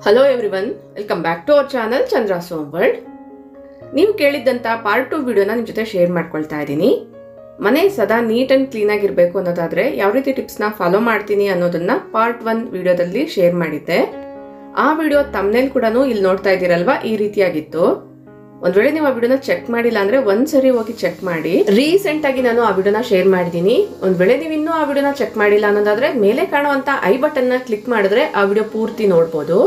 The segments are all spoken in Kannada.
hello everyone welcome back to our channel Chandra Som world ನೀವು ಕೇಳಿದ್ದಂಥ ಪಾರ್ಟ್ ಟು ವಿಡಿಯೋನ ನಿಮ್ಮ ಜೊತೆ ಶೇರ್ ಮಾಡ್ಕೊಳ್ತಾ ಇದ್ದೀನಿ ಮನೆ ಸದಾ ನೀಟ್ ಆ್ಯಂಡ್ ಕ್ಲೀನ್ ಆಗಿರಬೇಕು ಅನ್ನೋದಾದರೆ ಯಾವ ರೀತಿ ಟಿಪ್ಸ್ನ ಫಾಲೋ ಮಾಡ್ತೀನಿ ಅನ್ನೋದನ್ನ ಪಾರ್ಟ್ ಒನ್ ವಿಡಿಯೋದಲ್ಲಿ ಶೇರ್ ಮಾಡಿದ್ದೆ ಆ ವಿಡಿಯೋ ತಮ್ಮನೇಲಿ ಕೂಡ ಇಲ್ಲಿ ನೋಡ್ತಾ ಇದ್ದೀರಲ್ವಾ ಈ ರೀತಿಯಾಗಿತ್ತು ಒಂದ್ ವೇಳೆ ನೀವು ಆ ವಿಡಿಯೋನ ಚೆಕ್ ಮಾಡಿಲ್ಲ ಅಂದ್ರೆ ಒಂದ್ಸರಿ ಹೋಗಿ ಚೆಕ್ ಮಾಡಿ ರೀಸೆಂಟ್ ಆಗಿ ನಾನು ಆ ವಿಡಿಯೋನ ಶೇರ್ ಮಾಡಿದ್ದೀನಿ ಒಂದ್ ವೇಳೆ ನೀವು ಇನ್ನೂ ಆ ವಿಡಿಯೋನ ಚೆಕ್ ಮಾಡಿಲ್ಲ ಅನ್ನೋದಾದ್ರೆ ಮೇಲೆ ಕಾಣುವಂತ ಐ ಬಟನ್ ನ ಕ್ಲಿಕ್ ಮಾಡಿದ್ರೆ ಆ ವಿಡಿಯೋ ಪೂರ್ತಿ ನೋಡ್ಬೋದು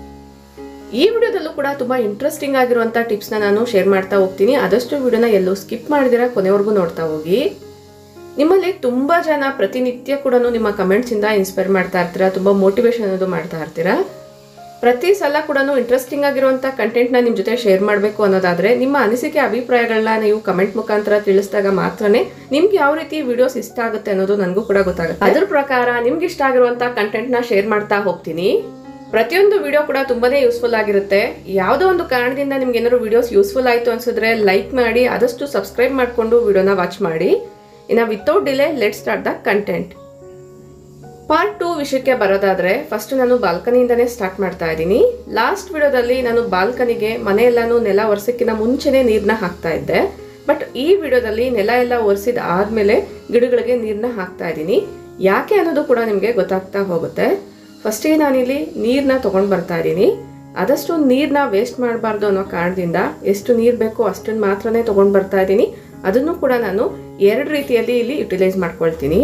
ಈ ವಿಡಿಯೋದಲ್ಲೂ ಕೂಡ ತುಂಬಾ ಇಂಟ್ರೆಸ್ಟಿಂಗ್ ಆಗಿರುವಂತ ಟಿಪ್ಸ್ ನ ನಾನು ಶೇರ್ ಮಾಡ್ತಾ ಹೋಗ್ತೀನಿ ಆದಷ್ಟು ವಿಡಿಯೋನ ಎಲ್ಲೂ ಸ್ಕಿಪ್ ಮಾಡಿದಿರ ಕೊನೆವರೆಗೂ ನೋಡ್ತಾ ಹೋಗಿ ನಿಮ್ಮಲ್ಲಿ ತುಂಬಾ ಜನ ಪ್ರತಿನಿತ್ಯ ಕೂಡ ನಿಮ್ಮ ಕಮೆಂಟ್ಸ್ ಇಂದ ಇನ್ಸ್ಪೈರ್ ಮಾಡ್ತಾ ಇರ್ತೀರಾ ತುಂಬಾ ಮೋಟಿವೇಶನ್ ಅನ್ನೋದು ಮಾಡ್ತಾ ಇರ್ತೀರಾ ಪ್ರತಿ ಸಲ ಕೂಡ ಇಂಟ್ರೆಸ್ಟಿಂಗ್ ಆಗಿರುವಂಥ ಕಂಟೆಂಟ್ನ ನಿಮ್ಮ ಜೊತೆ ಶೇರ್ ಮಾಡಬೇಕು ಅನ್ನೋದಾದ್ರೆ ನಿಮ್ಮ ಅನಿಸಿಕೆ ಅಭಿಪ್ರಾಯಗಳನ್ನ ನೀವು ಕಮೆಂಟ್ ಮುಖಾಂತರ ತಿಳಿಸಿದಾಗ ಮಾತ್ರನೇ ನಿಮ್ಗೆ ಯಾವ ರೀತಿ ವಿಡಿಯೋಸ್ ಇಷ್ಟ ಆಗುತ್ತೆ ಅನ್ನೋದು ನನಗೂ ಕೂಡ ಗೊತ್ತಾಗುತ್ತೆ ಅದ್ರ ಪ್ರಕಾರ ನಿಮ್ಗೆ ಇಷ್ಟ ಆಗಿರುವಂಥ ಕಂಟೆಂಟ್ನ ಶೇರ್ ಮಾಡ್ತಾ ಹೋಗ್ತೀನಿ ಪ್ರತಿಯೊಂದು ವಿಡಿಯೋ ಕೂಡ ತುಂಬಾನೇ ಯೂಸ್ಫುಲ್ ಆಗಿರುತ್ತೆ ಯಾವುದೋ ಒಂದು ಕಾರಣದಿಂದ ನಿಮ್ಗೆ ಏನಾದ್ರು ವಿಡಿಯೋಸ್ ಯೂಸ್ಫುಲ್ ಆಯಿತು ಅನ್ಸಿದ್ರೆ ಲೈಕ್ ಮಾಡಿ ಆದಷ್ಟು ಸಬ್ಸ್ಕ್ರೈಬ್ ಮಾಡಿಕೊಂಡು ವಿಡಿಯೋನ ವಾಚ್ ಮಾಡಿ ಇನ್ನು without delay let start the content part two ವಿಷಯಕ್ಕೆ ಬರೋದಾದ್ರೆ ಫಸ್ಟ್ ನಾನು ಬಾಲ್ಕನಿಯಿಂದನೇ ಸ್ಟಾರ್ಟ್ ಮಾಡ್ತಾ ಇದ್ದೀನಿ ಲಾಸ್ಟ್ ವಿಡಿಯೋದಲ್ಲಿ ನಾನು ಬಾಲ್ಕನಿಗೆ ಮನೆಯೆಲ್ಲಾನು ನೆಲ ಒರೆಸಕ್ಕಿಂತ ಮುಂಚೆನೇ ನೀರನ್ನ ಹಾಕ್ತಾ ಇದ್ದೆ ಬಟ್ ಈ ವಿಡಿಯೋದಲ್ಲಿ ನೆಲ ಎಲ್ಲ ಒರೆಸಿದ ಆದ್ಮೇಲೆ ಗಿಡಗಳಿಗೆ ನೀರನ್ನ ಹಾಕ್ತಾ ಇದ್ದೀನಿ ಯಾಕೆ ಅನ್ನೋದು ಕೂಡ ನಿಮಗೆ ಗೊತ್ತಾಗ್ತಾ ಹೋಗುತ್ತೆ ಫಸ್ಟಿಗೆ ನಾನಿಲ್ಲಿ ನೀರನ್ನ ತೊಗೊಂಡು ಬರ್ತಾ ಇದ್ದೀನಿ ಆದಷ್ಟು ನೀರನ್ನ ವೇಸ್ಟ್ ಮಾಡಬಾರ್ದು ಅನ್ನೋ ಕಾರಣದಿಂದ ಎಷ್ಟು ನೀರು ಬೇಕೋ ಅಷ್ಟನ್ನು ಮಾತ್ರನೇ ತೊಗೊಂಡು ಬರ್ತಾ ಇದ್ದೀನಿ ಅದನ್ನು ಕೂಡ ನಾನು ಎರಡು ರೀತಿಯಲ್ಲಿ ಇಲ್ಲಿ ಯುಟಿಲೈಸ್ ಮಾಡ್ಕೊಳ್ತೀನಿ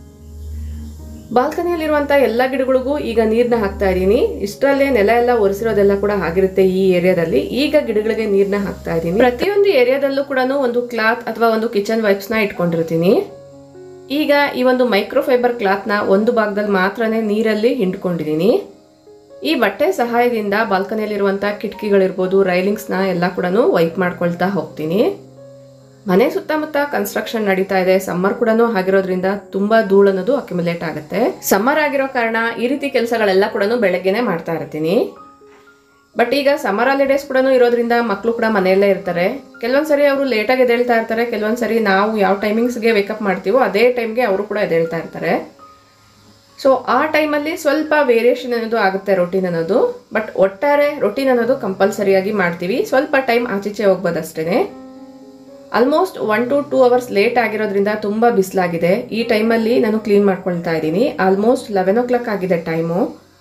ಬಾಲ್ಕನಿಯಲ್ಲಿರುವಂಥ ಎಲ್ಲ ಗಿಡಗಳಿಗೂ ಈಗ ನೀರನ್ನ ಹಾಕ್ತಾ ಇದ್ದೀನಿ ಇಷ್ಟರಲ್ಲೇ ನೆಲ ಎಲ್ಲ ಒರೆಸಿರೋದೆಲ್ಲ ಕೂಡ ಆಗಿರುತ್ತೆ ಈ ಏರಿಯಾದಲ್ಲಿ ಈಗ ಗಿಡಗಳಿಗೆ ನೀರನ್ನ ಹಾಕ್ತಾ ಇದ್ದೀನಿ ಪ್ರತಿಯೊಂದು ಏರಿಯಾದಲ್ಲೂ ಕೂಡ ಒಂದು ಕ್ಲಾತ್ ಅಥವಾ ಒಂದು ಕಿಚನ್ ವೈಪ್ಸ್ನ ಇಟ್ಕೊಂಡಿರ್ತೀನಿ ಈಗ ಈ ಒಂದು ಮೈಕ್ರೋ ಫೈಬರ್ ಕ್ಲಾತ್ನ ಒಂದು ಭಾಗದಲ್ಲಿ ಮಾತ್ರನೇ ನೀರಲ್ಲಿ ಹಿಂಡ್ಕೊಂಡಿದ್ದೀನಿ ಈ ಬಟ್ಟೆ ಸಹಾಯದಿಂದ ಬಾಲ್ಕನಿಯಲ್ಲಿರುವಂಥ ಕಿಟಕಿಗಳಿರ್ಬೋದು ರೈಲಿಂಗ್ಸ್ನ ಎಲ್ಲ ಕೂಡ ವೈಪ್ ಮಾಡ್ಕೊಳ್ತಾ ಹೋಗ್ತೀನಿ ಮನೆ ಸುತ್ತಮುತ್ತ ಕನ್ಸ್ಟ್ರಕ್ಷನ್ ನಡೀತಾ ಇದೆ ಸಮ್ಮರ್ ಕೂಡ ಆಗಿರೋದ್ರಿಂದ ತುಂಬಾ ಧೂಳು ಅನ್ನೋದು ಅಕ್ಯುಮುಲೇಟ್ ಆಗುತ್ತೆ ಸಮ್ಮರ್ ಆಗಿರೋ ಕಾರಣ ಈ ರೀತಿ ಕೆಲಸಗಳೆಲ್ಲ ಕೂಡ ಬೆಳಗ್ಗೆನೆ ಮಾಡ್ತಾ ಇರ್ತೀನಿ ಬಟ್ ಈಗ ಸಮ್ಮರ್ ಹಾಲಿಡೇಸ್ ಕೂಡ ಇರೋದ್ರಿಂದ ಮಕ್ಕಳು ಕೂಡ ಮನೆಯಲ್ಲೇ ಇರ್ತಾರೆ ಕೆಲವೊಂದ್ಸರಿ ಅವರು ಲೇಟಾಗಿ ಎದ್ದೇಳ್ತಾ ಇರ್ತಾರೆ ಕೆಲವೊಂದ್ಸರಿ ನಾವು ಯಾವ ಟೈಮಿಂಗ್ಸ್ಗೆ ವೇಕಪ್ ಮಾಡ್ತೀವೋ ಅದೇ ಟೈಮ್ಗೆ ಅವರು ಕೂಡ ಎದ್ದೇಳ್ತಾ ಇರ್ತಾರೆ ಸೊ ಆ ಟೈಮಲ್ಲಿ ಸ್ವಲ್ಪ ವೇರಿಯೇಷನ್ ಅನ್ನೋದು ಆಗುತ್ತೆ ರೊಟೀನ್ ಅನ್ನೋದು ಬಟ್ ಒಟ್ಟಾರೆ ರೊಟೀನ್ ಅನ್ನೋದು ಕಂಪಲ್ಸರಿಯಾಗಿ ಮಾಡ್ತೀವಿ ಸ್ವಲ್ಪ ಟೈಮ್ ಆಚೀಚೆ ಹೋಗ್ಬೋದಷ್ಟೇ almost one to two hours late ಆಗಿರೋದ್ರಿಂದ ತುಂಬ ಬಿಸಿಲಾಗಿದೆ ಈ ಟೈಮಲ್ಲಿ ನಾನು ಕ್ಲೀನ್ ಮಾಡ್ಕೊಳ್ತಾ ಇದ್ದೀನಿ ಆಲ್ಮೋಸ್ಟ್ ಲೆವೆನ್ ಓ ಕ್ಲಾಕ್ ಆಗಿದೆ ಟೈಮು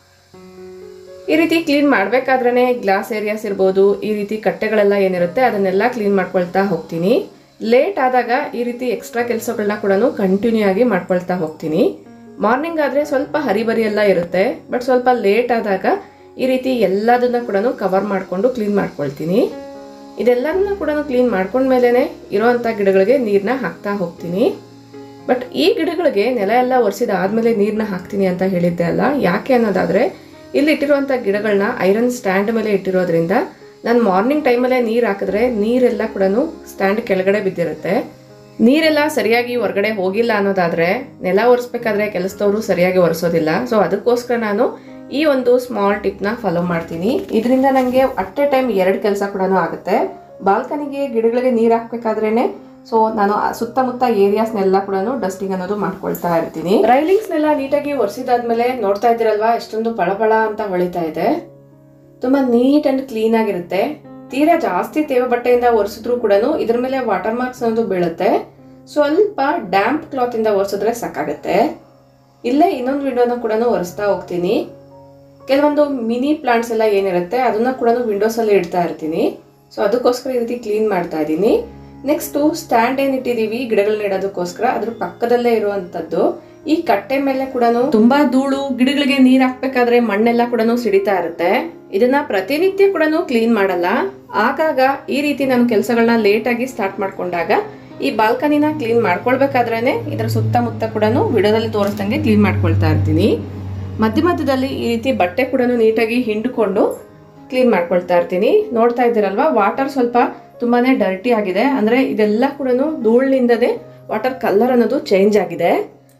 ಈ ರೀತಿ ಕ್ಲೀನ್ ಮಾಡಬೇಕಾದ್ರೇ ಗ್ಲಾಸ್ ಏರಿಯಾಸ್ ಇರ್ಬೋದು ಈ ರೀತಿ ಕಟ್ಟೆಗಳೆಲ್ಲ ಏನಿರುತ್ತೆ ಅದನ್ನೆಲ್ಲ ಕ್ಲೀನ್ ಮಾಡ್ಕೊಳ್ತಾ ಹೋಗ್ತೀನಿ ಲೇಟ್ ಆದಾಗ ಈ ರೀತಿ ಎಕ್ಸ್ಟ್ರಾ ಕೆಲಸಗಳನ್ನ ಕೂಡ ಕಂಟಿನ್ಯೂ ಆಗಿ ಮಾಡ್ಕೊಳ್ತಾ ಹೋಗ್ತೀನಿ ಮಾರ್ನಿಂಗ್ ಆದರೆ ಸ್ವಲ್ಪ ಹರಿಬರಿ ಎಲ್ಲ ಇರುತ್ತೆ ಬಟ್ ಸ್ವಲ್ಪ ಲೇಟ್ ಆದಾಗ ಈ ರೀತಿ ಎಲ್ಲದನ್ನ ಕೂಡ ಕವರ್ ಮಾಡಿಕೊಂಡು ಕ್ಲೀನ್ ಮಾಡ್ಕೊಳ್ತೀನಿ ಇದೆಲ್ಲದನ್ನ ಕೂಡ ಕ್ಲೀನ್ ಮಾಡ್ಕೊಂಡ್ಮೇಲೆ ಇರೋವಂಥ ಗಿಡಗಳಿಗೆ ನೀರನ್ನ ಹಾಕ್ತಾ ಹೋಗ್ತೀನಿ ಬಟ್ ಈ ಗಿಡಗಳಿಗೆ ನೆಲ ಎಲ್ಲ ಒರೆಸಿದ ಆದಮೇಲೆ ನೀರನ್ನ ಹಾಕ್ತೀನಿ ಅಂತ ಹೇಳಿದ್ದೆ ಅಲ್ಲ ಯಾಕೆ ಅನ್ನೋದಾದರೆ ಇಲ್ಲಿ ಇಟ್ಟಿರುವಂಥ ಗಿಡಗಳನ್ನ ಐರನ್ ಸ್ಟ್ಯಾಂಡ್ ಮೇಲೆ ಇಟ್ಟಿರೋದ್ರಿಂದ ನಾನು ಮಾರ್ನಿಂಗ್ ಟೈಮಲ್ಲೇ ನೀರು ಹಾಕಿದ್ರೆ ನೀರೆಲ್ಲ ಕೂಡ ಸ್ಟ್ಯಾಂಡ್ ಕೆಳಗಡೆ ಬಿದ್ದಿರುತ್ತೆ ನೀರೆಲ್ಲ ಸರಿಯಾಗಿ ಹೊರಗಡೆ ಹೋಗಿಲ್ಲ ಅನ್ನೋದಾದರೆ ನೆಲ ಒರೆಸ್ಬೇಕಾದ್ರೆ ಕೆಲಸದವರು ಸರಿಯಾಗಿ ಒರೆಸೋದಿಲ್ಲ ಸೊ ಅದಕ್ಕೋಸ್ಕರ ನಾನು ಈ ಒಂದು ಸ್ಮಾಲ್ ಟಿಪ್ನ ಫಾಲೋ ಮಾಡ್ತೀನಿ ಇದರಿಂದ ನನಗೆ ಅಟ್ ಎ ಟೈಮ್ ಎರಡು ಕೆಲಸ ಕೂಡ ಆಗುತ್ತೆ ಬಾಲ್ಕನಿಗೆ ಗಿಡಗಳಿಗೆ ನೀರು ಹಾಕ್ಬೇಕಾದ್ರೇನೆ ಸೊ ನಾನು ಆ ಸುತ್ತಮುತ್ತ ಏರಿಯಾಸ್ನೆಲ್ಲ ಕೂಡ ಡಸ್ಟಿಂಗ್ ಅನ್ನೋದು ಮಾಡ್ಕೊಳ್ತಾ ಇರ್ತೀನಿ ರೈಲಿಂಗ್ಸ್ನೆಲ್ಲ ನೀಟಾಗಿ ಒರೆಸಿದಾದ್ಮೇಲೆ ನೋಡ್ತಾ ಇದ್ದೀರಲ್ವಾ ಎಷ್ಟೊಂದು ಪಳಪಳ ಅಂತ ಹೊಳಿತಾ ಇದೆ ತುಂಬಾ ನೀಟ್ ಅಂಡ್ ಕ್ಲೀನ್ ಆಗಿರುತ್ತೆ ತೀರಾ ಜಾಸ್ತಿ ತೇವ ಬಟ್ಟೆಯಿಂದ ಒರೆಸಿದ್ರು ಕೂಡ ಇದ್ರ ಮೇಲೆ ವಾಟರ್ ಮಾರ್ಕ್ಸ್ ಅನ್ನೋದು ಬೀಳುತ್ತೆ ಸ್ವಲ್ಪ ಡ್ಯಾಂಪ್ ಕ್ಲಾತ್ ಇಂದ ಒರೆಸಿದ್ರೆ ಸಾಕಾಗುತ್ತೆ ಇಲ್ಲೇ ಇನ್ನೊಂದು ವಿಂಡೋನ ಕೂಡ ಒರೆಸ್ತಾ ಹೋಗ್ತೀನಿ ಕೆಲವೊಂದು ಮಿನಿ ಪ್ಲಾಂಟ್ಸ್ ಎಲ್ಲ ಏನಿರುತ್ತೆ ಅದನ್ನ ಕೂಡ ವಿಂಡೋಸ್ ಅಲ್ಲಿ ಇಡ್ತಾ ಇರ್ತೀನಿ ಸೊ ಅದಕ್ಕೋಸ್ಕರ ಈ ರೀತಿ ಕ್ಲೀನ್ ಮಾಡ್ತಾ ಇದ್ದೀನಿ ನೆಕ್ಸ್ಟ್ ಸ್ಟ್ಯಾಂಡ್ ಏನ್ ಇಟ್ಟಿದೀವಿ ಗಿಡಗಳನ್ನ ಇಡೋದಕ್ಕೋಸ್ಕರ ಅದ್ರ ಪಕ್ಕದಲ್ಲೇ ಇರುವಂತದ್ದು ಈ ಕಟ್ಟೆ ಮೇಲೆ ಕೂಡ ತುಂಬಾ ಧೂಳು ಗಿಡಗಳಿಗೆ ನೀರ್ ಹಾಕ್ಬೇಕಾದ್ರೆ ಮಣ್ಣೆಲ್ಲ ಕೂಡ ಸಿಡಿತಾ ಇರುತ್ತೆ ಇದನ್ನ ಪ್ರತಿನಿತ್ಯ ಕೂಡ ಕ್ಲೀನ್ ಮಾಡಲ್ಲ ಆಗಾಗ ಈ ರೀತಿ ನಾನು ಕೆಲಸಗಳನ್ನ ಲೇಟ್ ಆಗಿ ಸ್ಟಾರ್ಟ್ ಮಾಡ್ಕೊಂಡಾಗ ಈ ಬಾಲ್ಕನಿನ ಕ್ಲೀನ್ ಮಾಡ್ಕೊಳ್ಬೇಕಾದ್ರೇನೆ ಇದರ ಸುತ್ತಮುತ್ತ ಕೂಡ ವಿಡಿಯೋದಲ್ಲಿ ತೋರಿಸ್ದಂಗೆ ಕ್ಲೀನ್ ಮಾಡ್ಕೊಳ್ತಾ ಇರ್ತೀನಿ ಮಧ್ಯ ಮಧ್ಯದಲ್ಲಿ ಈ ರೀತಿ ಬಟ್ಟೆ ಕೂಡ ನೀಟಾಗಿ ಹಿಂಡ್ಕೊಂಡು ಕ್ಲೀನ್ ಮಾಡ್ಕೊಳ್ತಾ ಇರ್ತೀನಿ ನೋಡ್ತಾ ಇದ್ದೀರಲ್ವಾ ವಾಟರ್ ಸ್ವಲ್ಪ ತುಂಬಾನೇ ಡರ್ಟಿ ಆಗಿದೆ ಅಂದ್ರೆ ಇದೆಲ್ಲ ಕೂಡ ಧೂಳಿನಿಂದನೇ ವಾಟರ್ ಕಲರ್ ಅನ್ನೋದು ಚೇಂಜ್ ಆಗಿದೆ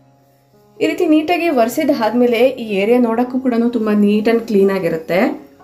ಈ ರೀತಿ ನೀಟಾಗಿ ಒರೆಸಿದ ಆದ್ಮೇಲೆ ಈ ಏರಿಯಾ ನೋಡೋಕ್ಕೂ ಕೂಡ ತುಂಬಾ ನೀಟ್ ಅಂಡ್ ಕ್ಲೀನ್ ಆಗಿರುತ್ತೆ